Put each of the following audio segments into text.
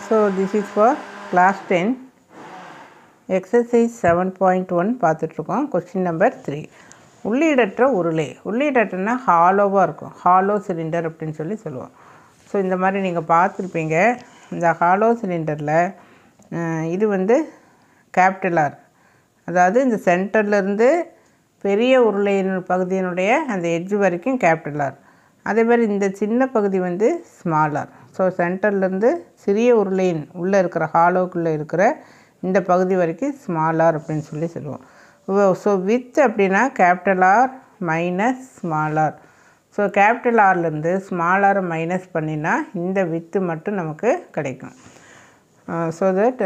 so this is for class ten exercise seven point one பார்த்துட்ருக்கோம் question number three உள்ளீடற்ற உருளை உள்ளீடற்றனா ஹாலோவாக இருக்கும் ஹாலோ சிலிண்டர் அப்படின்னு சொல்லி சொல்லுவோம் ஸோ இந்த மாதிரி நீங்கள் பார்த்துருப்பீங்க இந்த ஹாலோ சிலிண்டரில் இது வந்து கேபிட்டல் ஆர் அதாவது இந்த சென்டர்லேருந்து பெரிய உருளையின் பகுதியினுடைய அந்த எட்ஜ் வரைக்கும் கேபிட்டல் ஆர் அதே மாதிரி இந்த சின்ன பகுதி வந்து ஸ்மால் ஆர் ஸோ சென்டர்லேருந்து சிறிய உருளையின் உள்ளே இருக்கிற ஹாலோக்குள்ளே இருக்கிற இந்த பகுதி வரைக்கும் ஸ்மால் ஆர் அப்படின்னு சொல்லி சொல்லுவோம் ஸோ வித் அப்படின்னா capital R minus small R so capital ஆர்லேருந்து ஸ்மால் ஆரை மைனஸ் பண்ணினா இந்த வித்து மட்டும் நமக்கு கிடைக்கும் ஸோ தட்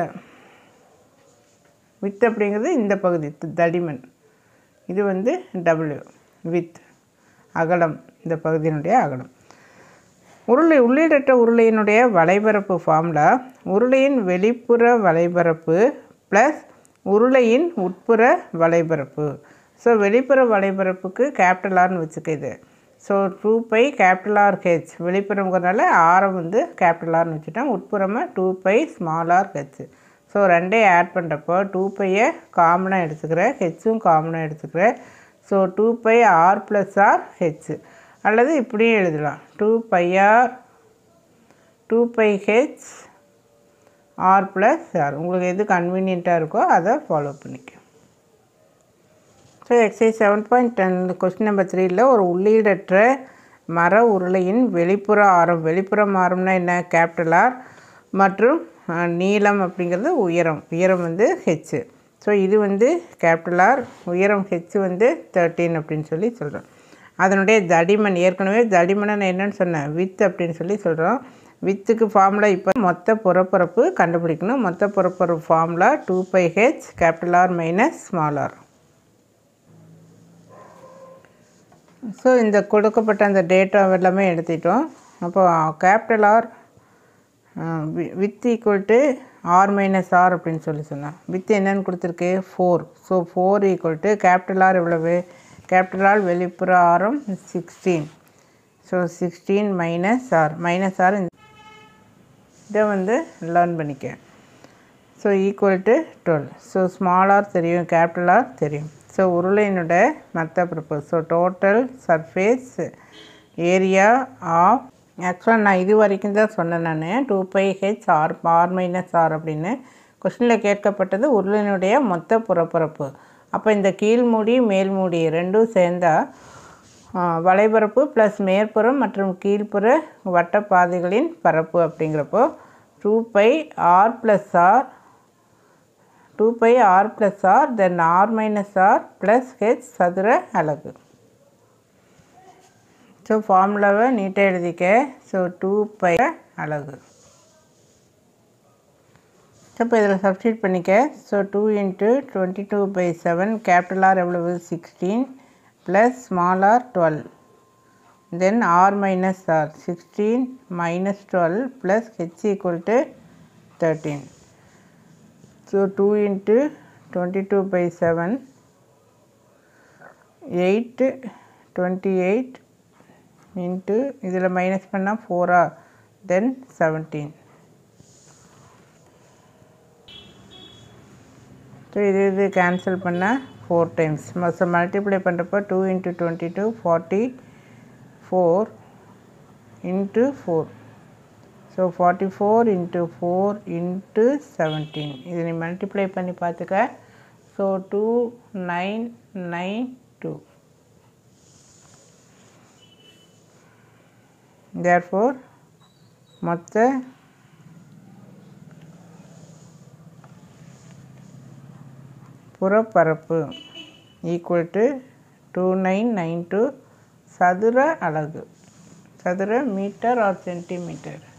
வித் அப்படிங்கிறது இந்த பகுதி த- தடிமன் இது வந்து டபிள்யூ வித் அகலம் இந்த பகுதியினுடைய அகலம் உருளை உள்ளீடற்ற உருளையினுடைய வலைபரப்பு ஃபார்முலா உருளையின் வெளிப்புற வலைபரப்பு ப்ளஸ் உருளையின் உட்புற வலைபரப்பு ஸோ வெளிப்புற வலைபரப்புக்கு கேபிட்டல் ஆர்னு வச்சுக்க இது so two pi capital R H வெளிப்புறங்கிறதுனால ஆரம் வந்து கேபிட்டல் ஆர்னு வச்சுட்டேன் உட்புறமாக two pi small R H so ரெண்டையும் ஆட் பண்ணுறப்போ டூ பையை காமனாக எடுத்துக்கிறேன் ஹெச்சும் காமனாக எடுத்துக்கிறேன் so two pi R plus R H அல்லது இப்படியும் எழுதலாம் two pi R two pi H R plus R உங்களுக்கு எது கன்வீனியண்ட்டாக இருக்கோ அதை ஃபாலோ பண்ணிக்க so exercise seven point ten question number த்ரீயில் ஒரு உள்ளீடற்ற மர உருளையின் வெளிப்புற ஆரம் வெளிப்புறம் ஆரம்னா என்ன கேபிட்டல் ஆர் மற்றும் அஹ், நீளம் அப்படிங்கிறது உயரம் உயரம் வந்து ஹெச் ஸோ இது வந்து கேபிட்டல் ஆர் உயரம் ஹெச் வந்து தேர்ட்டீன் அப்படின்னு சொல்லி சொல்கிறோம் அதனுடைய தடிமன் ஏற்கனவே தடிமனை நான் என்னன்னு சொன்னேன் வித் அப்படின்னு சொல்லி சொல்கிறோம் வித்துக்கு ஃபார்முலா இப்போ மொத்த புறப்பரப்பு கண்டுபிடிக்கணும் மொத்த புறப்பரப்பு formula two pi H capital R minus small R so இந்த கொடுக்கப்பட்ட அந்த டேட்டா எல்லாமே எடுத்துட்டோம் அப்போ capital R width equal to R minus R அப்படின்னு சொல்லி சொன்னேன் வித் என்னன்னு கொடுத்துருக்கு four so four equal to capital R எவ்வளவு கேபிட்டல் ஆர் வெளிப்புற ஆரம் sixteen so sixteen minus R minus R இதை வந்து லேர்ன் பண்ணிக்க so equal to twelve so small R தெரியும் கேபிட்டல் ஆர் தெரியும் ஸோ உருளையினோட மற்ற ப்ரிப்போஸ் so total surface area of ஆக்சுவலாக நான் இது வரைக்கும் தான் சொன்னேன் நான் two pi H R R minus R அப்படின்னு கொஸ்டினில் கேட்கப்பட்டது உருளையினுடைய மொத்த புறப்பரப்பு அப்போ இந்த கீழ்மூடி மேல்மூடி ரெண்டும் சேர்ந்தா ஆ, வலைபரப்பு ப்ளஸ் மேற்புறம் மற்றும் கீழ்ப்புற வட்டப்பாதைகளின் பரப்பு அப்படிங்கிறப்போ two pi R plus R two pi R plus R then R minus R plus H சதுர அலகு ஸோ ஃபார்முலாவை நீட்டாக எழுதிக்க ஸோ டூ பை அலகு ஸோ இப்போ இதில் சப்ஸ்டியூட் பண்ணிக்க so two into twenty two pi seven capital R எவ்வளவு sixteen plus small R twelve then R minus R sixteen minus twelve plus H equal to thirteen so two into twenty two pi seven eight twenty eight into இதில் minus பண்ணால் ஃபோரா then seventeen so இது இது cancel பண்ணால் four times so multiply பண்ணுறப்போ two into twenty two forty four into four so forty four into four into seventeen இது நீ multiply பண்ணி பார்த்துக்க so two nine nine two therefore மொத்த புறப்பரப்பு equal to two nine nine two சதுர அலகு சதுர மீட்டர் ஆர் சென்டிமீட்டர்